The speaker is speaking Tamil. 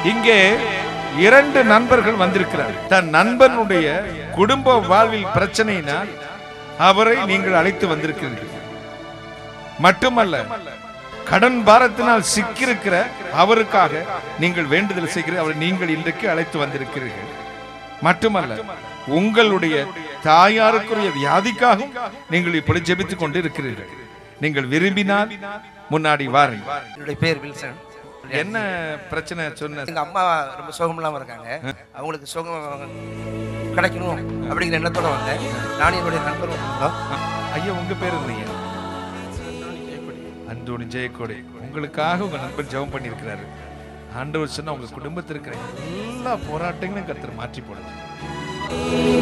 இங்கே இரண்டு நண்பர்கள் வந்திருக்கிறார் தன் நண்பனுடைய குடும்ப வாழ்வில் பிரச்சனையினால் அவரை நீங்கள் அழைத்து வந்திருக்கிறீர்கள் மட்டுமல்ல கடன் பாரத்தினால் சிக்கியிருக்கிற அவருக்காக நீங்கள் வேண்டுதல் செய்கிற அவரை நீங்கள் இன்றைக்கு அழைத்து வந்திருக்கிறீர்கள் மட்டுமல்ல உங்களுடைய தாயாருக்குரிய வியாதிக்காகவும் நீங்கள் இப்படி ஜெபித்துக் கொண்டு இருக்கிறீர்கள் நீங்கள் விரும்பினால் முன்னாடி வாருங்கள் என்னுடைய பேர் வில்சன் என்ன பிரச்சனை சொன்ன எங்க அம்மா ரொம்ப சோகம் இல்லாம இருக்காங்க அவங்களுக்கு சோகம் கிடைக்கணும் அப்படிங்கிற எண்ணத்தோட வந்தேன் நானும் என்னுடைய நண்பரும் வந்தோம் ஐயா உங்க பேர் என்னையா அந்தோணி ஜெயக்கோடை உங்களுக்காக உங்க நண்பர் ஜெபம் பண்ணியிருக்கிறாரு ஆண்டவர் சொன்னா உங்க குடும்பத்தில் இருக்கிற எல்லா போராட்டங்களையும் கர்த்தர் மாற்றி போடுது